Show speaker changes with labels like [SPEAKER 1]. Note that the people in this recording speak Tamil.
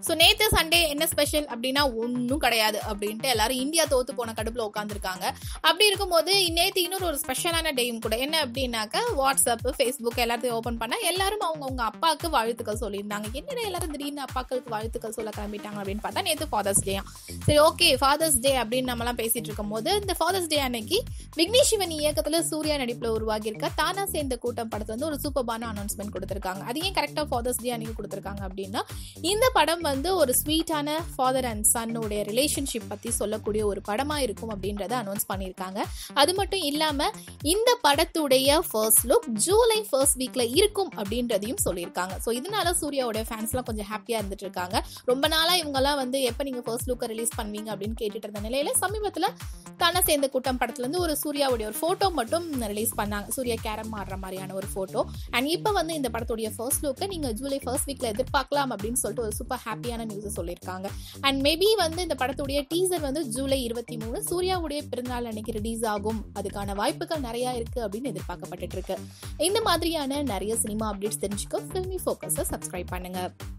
[SPEAKER 1] ஸோ நேற்று சண்டே என்ன ஸ்பெஷல் அப்படின்னா ஒன்றும் கிடையாது அப்படின்ட்டு எல்லாரும் இந்தியா தோத்து போன கடுப்பில் உட்காந்துருக்காங்க அப்படி இருக்கும்போது நேற்று இன்னொரு ஒரு ஸ்பெஷலான டேயும் கூட என்ன அப்படின்னாக்கா வாட்ஸ்அப் ஃபேஸ்புக் எல்லாத்தையும் ஓப்பன் பண்ணால் எல்லாரும் அவங்கவுங்க அப்பாவுக்கு வாழ்த்துக்கள் சொல்லியிருந்தாங்க என்னடா எல்லாரும் திடீர்னு அப்பாக்களுக்கு வாழ்த்துக்கள் சொல்ல கிளம்பிட்டாங்க அப்படின்னு பார்த்தா நேற்று ஃபாதர்ஸ் டே சரி ஓகே ஃபாதர்ஸ் டே அப்படின்னு நம்மலாம் பேசிட்டு இருக்கும்போது இந்த ஃபாதர்ஸ் டே அன்னைக்கு விக்னேஷ் சிவன் இயக்கத்தில் சூர்யா நடிப்பில் உருவாகியிருக்க தானா சேர்ந்த கூட்டம் படத்துல வந்து ஒரு சூப்பர்பான அனௌன்ஸ்மெண்ட் கொடுத்துருக்காங்க அது ஏன் கரெக்டாக ஃபாதர்ஸ் டே அன்னைக்கு கொடுத்துருக்காங்க அப்படின்னா இந்த படம் வந்து ஒரு ஸ்வீட்டான ஃபாதர் அண்ட் சன்னுடைய ரிலேஷன்ஷிப் பற்றி சொல்லக்கூடிய ஒரு படமாக இருக்கும் அப்படின்றத அனௌன்ஸ் பண்ணியிருக்காங்க அது மட்டும் இல்லாமல் இந்த படத்துடைய ஃபர்ஸ்ட் லுக் ஜூலை ஃபர்ஸ்ட் வீக்கில் இருக்கும் அப்படின்றதையும் சொல்லியிருக்காங்க ஸோ இதனால சூர்யாவோட ஃபேன்ஸ்லாம் கொஞ்சம் ஹாப்பியாக இருந்துட்டு இருக்காங்க ரொம்ப நாளாக இவங்கெல்லாம் வந்து எப்போ நீங்கள் ஃபர்ஸ்ட் லுக்கை ரிலீஸ் பண்ணுவீங்க அப்படின்னு கேட்டுட்டு இருந்த நிலையில சமீபத்தில் தானே சேர்ந்த கூட்டம் படத்துலேருந்து ஒரு சூர்யாவுடைய ஒரு ஃபோட்டோ மட்டும் ரிலீஸ் பண்ணாங்க சூர்யா கேரம் ஆடுற மாதிரியான ஒரு ஃபோட்டோ அண்ட் இப்போ வந்து இந்த படத்துடைய ஃபர்ஸ்ட் லுக்கை நீங்கள் ஜூலை ஃபர்ஸ்ட் வீக்கில் எதிர்பார்க்கலாம் அப்படின்னு சொல்லிட்டு ஒரு சூப்பர் ஹாப்பியான நியூஸை சொல்லியிருக்காங்க அண்ட் மேபி வந்து இந்த படத்துடைய டீசர் வந்து ஜூலை இருபத்தி மூணு சூர்யாவுடைய பிறந்தநாள் அன்னைக்கு ரிலீஸ் ஆகும் அதுக்கான வாய்ப்புகள் நிறையா இருக்குது அப்படின்னு எதிர்பார்க்கப்பட்டு இருக்கு இந்த மாதிரியான நிறைய சினிமா அப்டேட்ஸ் தெரிஞ்சுக்க ஃபில்மி ஃபோக்கஸை சப்ஸ்கிரைப் பண்ணுங்க